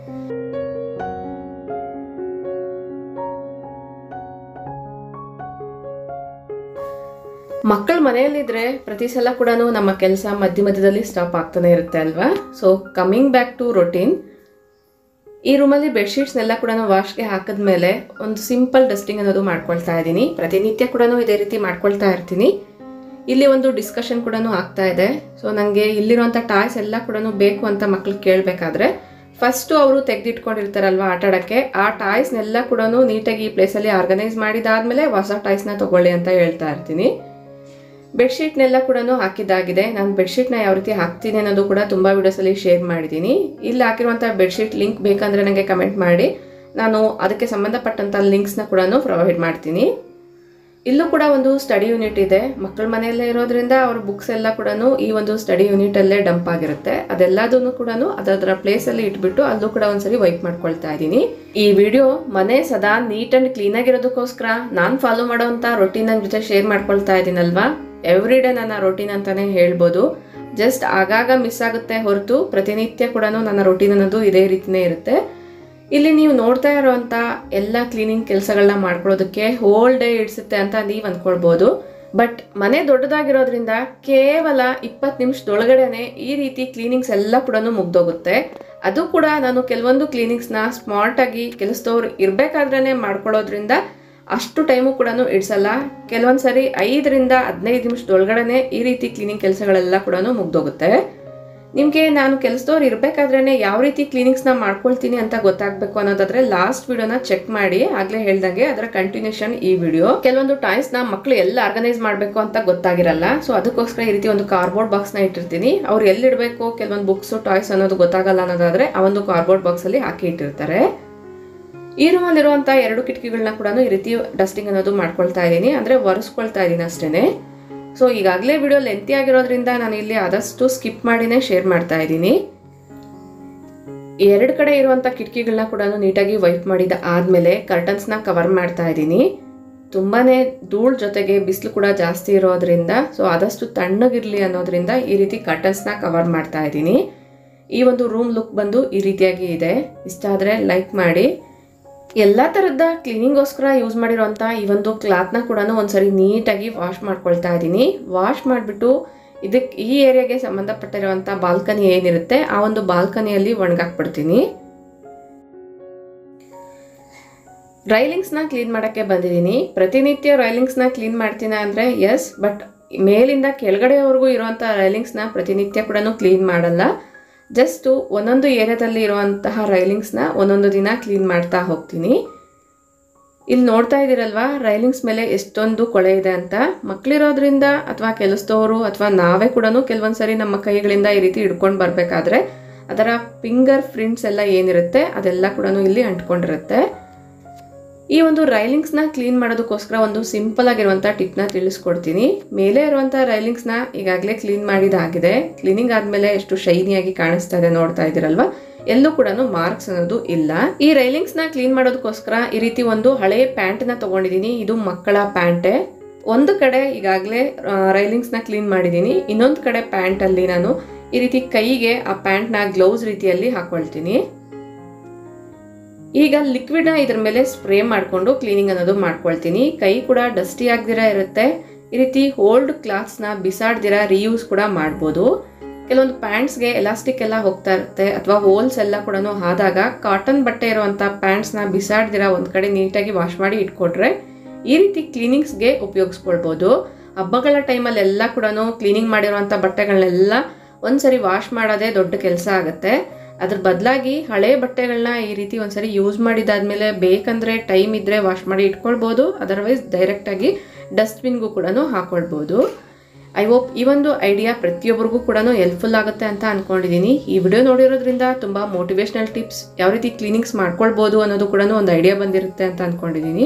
ಮಕ್ಕಳು ಮನೆಯಲ್ಲಿದ್ರೆ ಪ್ರತಿ ಸಲ ಕೂಡ ನಮ್ಮ ಕೆಲಸ ಮಧ್ಯ ಮಧ್ಯದಲ್ಲಿ ಸ್ಟಾಪ್ ಆಗ್ತಾನೆ ಇರುತ್ತೆ ಅಲ್ವಾ so coming back to routine ಈ ರೂಮಲ್ಲಿ ಬೆಡ್ಶೀಟ್ಸ್ನೆಲ್ಲ ಕೂಡ ವಾಶ್ಗೆ ಹಾಕಿದ್ಮೇಲೆ ಒಂದು ಸಿಂಪಲ್ ಡಸ್ಟಿಂಗ್ ಅನ್ನೋದು ಮಾಡ್ಕೊಳ್ತಾ ಇದ್ದೀನಿ ಪ್ರತಿನಿತ್ಯ ಕೂಡ ಇದೇ ರೀತಿ ಮಾಡ್ಕೊಳ್ತಾ ಇರ್ತೀನಿ ಇಲ್ಲಿ ಒಂದು ಡಿಸ್ಕಷನ್ ಕೂಡ ಆಗ್ತಾ ಇದೆ ಸೊ ನನಗೆ ಇಲ್ಲಿರುವಂಥ ಟಾಯ್ಸ್ ಎಲ್ಲ ಕೂಡ ಬೇಕು ಅಂತ ಮಕ್ಳು ಕೇಳಬೇಕಾದ್ರೆ ಫಸ್ಟು ಅವರು ತೆಗೆದಿಟ್ಕೊಂಡಿರ್ತಾರಲ್ವ ಆಟ ಆಡೋಕ್ಕೆ ಆ ಟಾಯ್ಸ್ನೆಲ್ಲ ಕೂಡ ನೀಟಾಗಿ ಈ ಪ್ಲೇಸಲ್ಲಿ ಆರ್ಗನೈಸ್ ಮಾಡಿದಾದ್ಮೇಲೆ ಹೊಸ ಟಾಯ್ಸ್ನ ತಗೊಳ್ಳಿ ಅಂತ ಹೇಳ್ತಾ ಇರ್ತೀನಿ ಬೆಡ್ಶೀಟ್ನೆಲ್ಲ ಕೂಡ ಹಾಕಿದ್ದಾಗಿದೆ ನಾನು ಬೆಡ್ಶೀಟ್ನ ಯಾವ ರೀತಿ ಹಾಕ್ತೀನಿ ಅನ್ನೋದು ಕೂಡ ತುಂಬ ವಿಡಿಯೋಸಲ್ಲಿ ಶೇರ್ ಮಾಡಿದ್ದೀನಿ ಇಲ್ಲಿ ಹಾಕಿರುವಂಥ ಬೆಡ್ಶೀಟ್ ಲಿಂಕ್ ಬೇಕಂದರೆ ನನಗೆ ಕಮೆಂಟ್ ಮಾಡಿ ನಾನು ಅದಕ್ಕೆ ಸಂಬಂಧಪಟ್ಟಂಥ ಲಿಂಕ್ಸ್ನ ಕೂಡ ಪ್ರೊವೈಡ್ ಮಾಡ್ತೀನಿ ಇಲ್ಲೂ ಕೂಡ ಒಂದು ಸ್ಟಡಿ ಯೂನಿಟ್ ಇದೆ ಮಕ್ಕಳ ಮನೆಯಲ್ಲೇ ಇರೋದ್ರಿಂದ ಅವ್ರ ಬುಕ್ಸ್ ಎಲ್ಲ ಕೂಡ ಈ ಒಂದು ಸ್ಟಡಿ ಯೂನಿಟಲ್ಲೇ ಡಂಪ್ ಆಗಿರುತ್ತೆ ಅದೆಲ್ಲದನ್ನು ಕೂಡ ಅದರ ಪ್ಲೇಸಲ್ಲಿ ಇಟ್ಬಿಟ್ಟು ಅಲ್ಲೂ ಕೂಡ ಒಂದ್ಸರಿ ವೈಪ್ ಮಾಡ್ಕೊಳ್ತಾ ಇದ್ದೀನಿ ಈ ವಿಡಿಯೋ ಮನೆ ಸದಾ ನೀಟ್ ಅಂಡ್ ಕ್ಲೀನ್ ಆಗಿರೋದಕ್ಕೋಸ್ಕರ ನಾನು ಫಾಲೋ ಮಾಡೋವಂಥ ರೊಟೀನ್ ನನ್ನ ಜೊತೆ ಶೇರ್ ಮಾಡ್ಕೊಳ್ತಾ ಇದ್ದೀನಲ್ವಾ ಎವ್ರಿ ಡೇ ನನ್ನ ರೊಟೀನ್ ಅಂತಾನೆ ಹೇಳ್ಬೋದು ಜಸ್ಟ್ ಆಗಾಗ ಮಿಸ್ ಆಗುತ್ತೆ ಹೊರತು ಪ್ರತಿನಿತ್ಯ ಕೂಡ ನನ್ನ ರೊಟೀನ್ ಅನ್ನೋದು ಇದೇ ರೀತಿನೇ ಇರುತ್ತೆ ಇಲ್ಲಿ ನೀವು ನೋಡ್ತಾ ಇರೋವಂಥ ಎಲ್ಲ ಕ್ಲೀನಿಂಗ್ ಕೆಲಸಗಳನ್ನ ಮಾಡ್ಕೊಳ್ಳೋದಕ್ಕೆ ಹೋಲ್ ಡೇ ಇಡ್ಸುತ್ತೆ ಅಂತ ನೀವು ಅಂದ್ಕೊಳ್ಬೋದು ಬಟ್ ಮನೆ ದೊಡ್ಡದಾಗಿರೋದ್ರಿಂದ ಕೇವಲ ಇಪ್ಪತ್ತು ನಿಮಿಷದೊಳಗಡೆನೆ ಈ ರೀತಿ ಕ್ಲೀನಿಂಗ್ಸ್ ಎಲ್ಲ ಕೂಡ ಮುಗ್ದೋಗುತ್ತೆ ಅದು ಕೂಡ ನಾನು ಕೆಲವೊಂದು ಕ್ಲೀನಿಂಗ್ಸ್ನ ಸ್ಮಾರ್ಟಾಗಿ ಕೆಲಸದವ್ರು ಇರಬೇಕಾದ್ರೇ ಮಾಡ್ಕೊಳ್ಳೋದ್ರಿಂದ ಅಷ್ಟು ಟೈಮು ಕೂಡ ಇಡ್ಸಲ್ಲ ಕೆಲವೊಂದು ಸರಿ ಐದರಿಂದ ಹದಿನೈದು ನಿಮಿಷದೊಳಗಡೆ ಈ ರೀತಿ ಕ್ಲೀನಿಂಗ್ ಕೆಲಸಗಳೆಲ್ಲ ಕೂಡ ಮುಗ್ದೋಗುತ್ತೆ ನಿಮಗೆ ನಾನು ಕೆಲಸದವ್ರು ಇರಬೇಕಾದ್ರೇ ಯಾವ ರೀತಿ ಕ್ಲೀನಿಂಗ್ಸ್ನ ಮಾಡ್ಕೊಳ್ತೀನಿ ಅಂತ ಗೊತ್ತಾಗಬೇಕು ಅನ್ನೋದಾದ್ರೆ ಲಾಸ್ಟ್ ವಿಡಿಯೋನ ಚೆಕ್ ಮಾಡಿ ಆಗಲೇ ಹೇಳ್ದಂಗೆ ಅದರ ಕಂಟಿನ್ಯೂಷನ್ ಈ ವಿಡಿಯೋ ಕೆಲವೊಂದು ಟಾಯ್ಸ್ನ ಮಕ್ಕಳು ಎಲ್ಲ ಆರ್ಗನೈಸ್ ಮಾಡಬೇಕು ಅಂತ ಗೊತ್ತಾಗಿರಲ್ಲ ಸೊ ಅದಕ್ಕೋಸ್ಕರ ಈ ರೀತಿ ಒಂದು ಕಾರ್ಬೋರ್ಡ್ ಬಾಕ್ಸ್ನ ಇಟ್ಟಿರ್ತೀನಿ ಅವ್ರು ಎಲ್ಲಿಡಬೇಕು ಕೆಲವೊಂದು ಬುಕ್ಸು ಟಾಯ್ಸ್ ಅನ್ನೋದು ಗೊತ್ತಾಗಲ್ಲ ಅನ್ನೋದಾದ್ರೆ ಆ ಒಂದು ಕಾರ್ಬೋರ್ಡ್ ಬಾಕ್ಸಲ್ಲಿ ಹಾಕಿ ಇಟ್ಟಿರ್ತಾರೆ ಈ ರೂಮಲ್ಲಿರುವಂಥ ಎರಡು ಕಿಟಕಿಗಳನ್ನ ಕೂಡ ಈ ರೀತಿ ಡಸ್ಟಿಂಗ್ ಅನ್ನೋದು ಮಾಡ್ಕೊಳ್ತಾ ಇದ್ದೀನಿ ಅಂದರೆ ಒರೆಸ್ಕೊಳ್ತಾ ಇದ್ದೀನಿ ಅಷ್ಟೇ ಸೊ ಈಗಾಗಲೇ ವಿಡಿಯೋ ಲೆಂತಿ ಆಗಿರೋದ್ರಿಂದ ನಾನು ಇಲ್ಲಿ ಆದಷ್ಟು ಸ್ಕಿಪ್ ಮಾಡಿನೇ ಶೇರ್ ಮಾಡ್ತಾ ಇದ್ದೀನಿ ಎರಡು ಕಡೆ ಇರುವಂಥ ಕಿಟಕಿಗಳನ್ನ ಕೂಡ ನೀಟಾಗಿ ವೈಪ್ ಮಾಡಿದ ಆದಮೇಲೆ ಕರ್ಟನ್ಸ್ನ ಕವರ್ ಮಾಡ್ತಾ ಇದ್ದೀನಿ ತುಂಬಾ ಧೂಳ್ ಜೊತೆಗೆ ಬಿಸಿಲು ಕೂಡ ಜಾಸ್ತಿ ಇರೋದ್ರಿಂದ ಸೊ ಆದಷ್ಟು ತಣ್ಣಗಿರಲಿ ಅನ್ನೋದ್ರಿಂದ ಈ ರೀತಿ ಕರ್ಟನ್ಸ್ನ ಕವರ್ ಮಾಡ್ತಾ ಇದ್ದೀನಿ ಈ ಒಂದು ರೂಮ್ ಲುಕ್ ಬಂದು ಈ ರೀತಿಯಾಗಿ ಇದೆ ಇಷ್ಟ ಆದರೆ ಲೈಕ್ ಮಾಡಿ ಎಲ್ಲ ಥರದ ಕ್ಲೀನಿಂಗೋಸ್ಕರ ಯೂಸ್ ಮಾಡಿರೋಂಥ ಈ ಒಂದು ಕ್ಲಾತ್ನ ಕೂಡ ಒಂದ್ಸರಿ ನೀಟಾಗಿ ವಾಶ್ ಮಾಡ್ಕೊಳ್ತಾ ಇದ್ದೀನಿ ವಾಶ್ ಮಾಡಿಬಿಟ್ಟು ಇದಕ್ಕೆ ಈ ಏರಿಯಾಗೆ ಸಂಬಂಧಪಟ್ಟಿರುವಂಥ ಬಾಲ್ಕನಿ ಏನಿರುತ್ತೆ ಆ ಒಂದು ಬಾಲ್ಕನಿಯಲ್ಲಿ ಒಣಗಾಕ್ಬಿಡ್ತೀನಿ ರೈಲಿಂಗ್ಸ್ನ ಕ್ಲೀನ್ ಮಾಡೋಕ್ಕೆ ಬಂದಿದ್ದೀನಿ ಪ್ರತಿನಿತ್ಯ ರೈಲಿಂಗ್ಸ್ನ ಕ್ಲೀನ್ ಮಾಡ್ತೀನಿ ಅಂದರೆ ಎಸ್ ಬಟ್ ಮೇಲಿಂದ ಕೆಳಗಡೆವರೆಗೂ ಇರುವಂಥ ರೈಲಿಂಗ್ಸ್ನ ಪ್ರತಿನಿತ್ಯ ಕೂಡ ಕ್ಲೀನ್ ಮಾಡಲ್ಲ ಜಸ್ಟು ಒಂದೊಂದು ಏರಿಯಾದಲ್ಲಿ ಇರುವಂತಹ ರೈಲಿಂಗ್ಸ್ನ ಒಂದೊಂದು ದಿನ ಕ್ಲೀನ್ ಮಾಡ್ತಾ ಹೋಗ್ತೀನಿ ಇಲ್ಲಿ ನೋಡ್ತಾ ಇದ್ದೀರಲ್ವಾ ರೈಲಿಂಗ್ಸ್ ಮೇಲೆ ಎಷ್ಟೊಂದು ಕೊಳೆ ಇದೆ ಅಂತ ಮಕ್ಕಳಿರೋದ್ರಿಂದ ಅಥವಾ ಕೆಲಸದವರು ಅಥವಾ ನಾವೇ ಕೂಡ ಕೆಲವೊಂದು ಸರಿ ನಮ್ಮ ಕೈಗಳಿಂದ ಈ ರೀತಿ ಹಿಡ್ಕೊಂಡು ಬರಬೇಕಾದ್ರೆ ಅದರ ಫಿಂಗರ್ ಪ್ರಿಂಟ್ಸ್ ಎಲ್ಲ ಏನಿರುತ್ತೆ ಅದೆಲ್ಲ ಕೂಡ ಇಲ್ಲಿ ಅಂಟ್ಕೊಂಡಿರುತ್ತೆ ಈ ಒಂದು ರೈಲಿಂಗ್ಸ್ನ ಕ್ಲೀನ್ ಮಾಡೋದಕ್ಕೋಸ್ಕರ ಒಂದು ಸಿಂಪಲ್ ಆಗಿರುವಂಥ ಟಿಪ್ನ ತಿಳಿಸ್ಕೊಡ್ತೀನಿ ಮೇಲೆ ಇರುವಂಥ ರೈಲಿಂಗ್ಸ್ನ ಈಗಾಗಲೇ ಕ್ಲೀನ್ ಮಾಡಿದಾಗಿದೆ ಕ್ಲೀನಿಂಗ್ ಆದಮೇಲೆ ಎಷ್ಟು ಶೈನಿಯಾಗಿ ಕಾಣಿಸ್ತಾ ಇದೆ ನೋಡ್ತಾ ಇದ್ದೀರಲ್ವಾ ಎಲ್ಲೂ ಕೂಡ ಮಾರ್ಕ್ಸ್ ಅನ್ನೋದು ಇಲ್ಲ ಈ ರೈಲಿಂಗ್ಸ್ನ ಕ್ಲೀನ್ ಮಾಡೋದಕ್ಕೋಸ್ಕರ ಈ ರೀತಿ ಒಂದು ಹಳೆ ಪ್ಯಾಂಟ್ನ ತಗೊಂಡಿದ್ದೀನಿ ಇದು ಮಕ್ಕಳ ಪ್ಯಾಂಟೆ ಒಂದು ಕಡೆ ಈಗಾಗಲೇ ರೈಲಿಂಗ್ಸ್ನ ಕ್ಲೀನ್ ಮಾಡಿದ್ದೀನಿ ಇನ್ನೊಂದು ಕಡೆ ಪ್ಯಾಂಟಲ್ಲಿ ನಾನು ಈ ರೀತಿ ಕೈಗೆ ಆ ಪ್ಯಾಂಟ್ನ ಗ್ಲೌಸ್ ರೀತಿಯಲ್ಲಿ ಹಾಕೊಳ್ತೀನಿ ಈಗ ಲಿಕ್ವಿಡ್ನ ಇದ್ರ ಮೇಲೆ ಸ್ಪ್ರೇ ಮಾಡಿಕೊಂಡು ಕ್ಲೀನಿಂಗ್ ಅನ್ನೋದು ಮಾಡ್ಕೊಳ್ತೀನಿ ಕೈ ಕೂಡ ಡಸ್ಟಿ ಆಗದಿರ ಇರುತ್ತೆ ಈ ರೀತಿ ಓಲ್ಡ್ ಕ್ಲಾತ್ಸ್ನ ಬಿಸಾಡ್ದಿರ ರೀಯೂಸ್ ಕೂಡ ಮಾಡ್ಬೋದು ಕೆಲವೊಂದು ಪ್ಯಾಂಟ್ಸ್ಗೆ ಎಲಾಸ್ಟಿಕ್ ಎಲ್ಲ ಹೋಗ್ತಾ ಇರುತ್ತೆ ಅಥವಾ ಹೋಲ್ಸ್ ಎಲ್ಲ ಕೂಡ ಆದಾಗ ಕಾಟನ್ ಬಟ್ಟೆ ಇರುವಂಥ ಪ್ಯಾಂಟ್ಸ್ನ ಬಿಸಾಡ್ದಿರ ಒಂದು ಕಡೆ ನೀಟಾಗಿ ವಾಶ್ ಮಾಡಿ ಇಟ್ಕೊಟ್ರೆ ಈ ರೀತಿ ಕ್ಲೀನಿಂಗ್ಸ್ಗೆ ಉಪಯೋಗಿಸ್ಕೊಳ್ಬೋದು ಹಬ್ಬಗಳ ಟೈಮಲ್ಲಿ ಎಲ್ಲ ಕೂಡ ಕ್ಲೀನಿಂಗ್ ಮಾಡಿರುವಂಥ ಬಟ್ಟೆಗಳನ್ನೆಲ್ಲ ಒಂದ್ಸರಿ ವಾಶ್ ಮಾಡೋದೇ ದೊಡ್ಡ ಕೆಲಸ ಆಗುತ್ತೆ ಅದ್ರ ಬದಲಾಗಿ ಹಳೆ ಬಟ್ಟೆಗಳನ್ನ ಈ ರೀತಿ ಒಂದ್ಸರಿ ಯೂಸ್ ಮಾಡಿದಾದ್ಮೇಲೆ ಬೇಕಂದ್ರೆ ಟೈಮ್ ಇದ್ದರೆ ವಾಶ್ ಮಾಡಿ ಇಟ್ಕೊಳ್ಬೋದು ಅದರ್ವೈಸ್ ಡೈರೆಕ್ಟಾಗಿ ಡಸ್ಟ್ಬಿನ್ಗೂ ಕೂಡ ಹಾಕೊಳ್ಬೋದು ಐ ಹೋಪ್ ಈ ಒಂದು ಐಡಿಯಾ ಪ್ರತಿಯೊಬ್ಬರಿಗೂ ಕೂಡ ಹೆಲ್ಪ್ಫುಲ್ ಆಗುತ್ತೆ ಅಂತ ಅಂದ್ಕೊಂಡಿದ್ದೀನಿ ಈ ವಿಡಿಯೋ ನೋಡಿರೋದ್ರಿಂದ ತುಂಬ ಮೋಟಿವೇಶ್ನಲ್ ಟಿಪ್ಸ್ ಯಾವ ರೀತಿ ಕ್ಲೀನಿಂಗ್ಸ್ ಮಾಡ್ಕೊಳ್ಬೋದು ಅನ್ನೋದು ಕೂಡ ಒಂದು ಐಡಿಯಾ ಬಂದಿರುತ್ತೆ ಅಂತ ಅಂದ್ಕೊಂಡಿದ್ದೀನಿ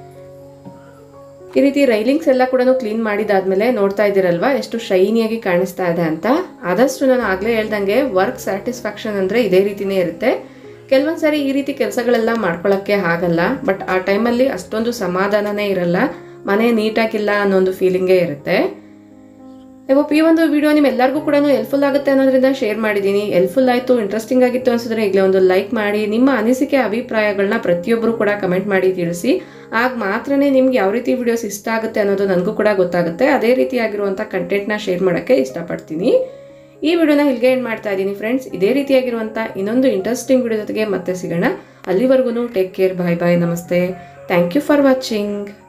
ಈ ರೀತಿ ರೈಲಿಂಗ್ಸ್ ಎಲ್ಲ ಕೂಡ ಕ್ಲೀನ್ ಮಾಡಿದಾದ್ಮೇಲೆ ನೋಡ್ತಾ ಇದ್ದೀರಲ್ವಾ ಎಷ್ಟು ಶೈನಿಯಾಗಿ ಕಾಣಿಸ್ತಾ ಇದೆ ಅಂತ ಆದಷ್ಟು ನಾನು ಆಗಲೇ ಹೇಳ್ದಂಗೆ ವರ್ಕ್ ಸ್ಯಾಟಿಸ್ಫ್ಯಾಕ್ಷನ್ ಅಂದರೆ ಇದೇ ರೀತಿನೇ ಇರುತ್ತೆ ಕೆಲವೊಂದು ಸಾರಿ ಈ ರೀತಿ ಕೆಲಸಗಳೆಲ್ಲ ಮಾಡ್ಕೊಳ್ಳೋಕ್ಕೆ ಆಗಲ್ಲ ಬಟ್ ಆ ಟೈಮಲ್ಲಿ ಅಷ್ಟೊಂದು ಸಮಾಧಾನನೇ ಇರಲ್ಲ ಮನೆ ನೀಟಾಗಿಲ್ಲ ಅನ್ನೋ ಒಂದು ಫೀಲಿಂಗೇ ಇರುತ್ತೆ ಹೋಪ್ ಈ ಒಂದು ವಿಡಿಯೋ ನಿಮ್ಮೆಲ್ಲರಿಗೂ ಕೂಡ ಹೆಲ್ಪ್ಫುಲ್ ಆಗುತ್ತೆ ಅನ್ನೋದ್ರಿಂದ ಶೇರ್ ಮಾಡಿದ್ದೀನಿ ಹೆಲ್ಪ್ಫುಲ್ ಆಯಿತು ಇಂಟ್ರೆಸ್ಟಿಂಗ್ ಆಗಿತ್ತು ಅನ್ಸಿದ್ರೆ ಈಗಲೇ ಒಂದು ಲೈಕ್ ಮಾಡಿ ನಿಮ್ಮ ಅನಿಸಿಕೆ ಅಭಿಪ್ರಾಯಗಳನ್ನ ಪ್ರತಿಯೊಬ್ಬರು ಕೂಡ ಕಮೆಂಟ್ ಮಾಡಿ ತಿಳಿಸಿ ಆಗ ಮಾತ್ರನೇ ನಿಮ್ಗೆ ಯಾವ ರೀತಿ ವಿಡಿಯೋಸ್ ಇಷ್ಟ ಆಗುತ್ತೆ ಅನ್ನೋದು ನನಗೂ ಕೂಡ ಗೊತ್ತಾಗುತ್ತೆ ಅದೇ ರೀತಿಯಾಗಿರುವಂಥ ಕಂಟೆಂಟ್ನ ಶೇರ್ ಮಾಡೋಕ್ಕೆ ಇಷ್ಟಪಡ್ತೀನಿ ಈ ವಿಡಿಯೋನ ಇಲ್ಲಿಗೆ ಎಂಡ್ ಮಾಡ್ತಾ ಇದ್ದೀನಿ ಫ್ರೆಂಡ್ಸ್ ಇದೇ ರೀತಿಯಾಗಿರುವಂಥ ಇನ್ನೊಂದು ಇಂಟ್ರೆಸ್ಟಿಂಗ್ ವಿಡಿಯೋ ಜೊತೆಗೆ ಮತ್ತೆ ಸಿಗೋಣ ಅಲ್ಲಿವರೆಗೂ ಟೇಕ್ ಕೇರ್ ಬಾಯ್ ಬಾಯ್ ನಮಸ್ತೆ ಥ್ಯಾಂಕ್ ಯು ಫಾರ್ ವಾಚಿಂಗ್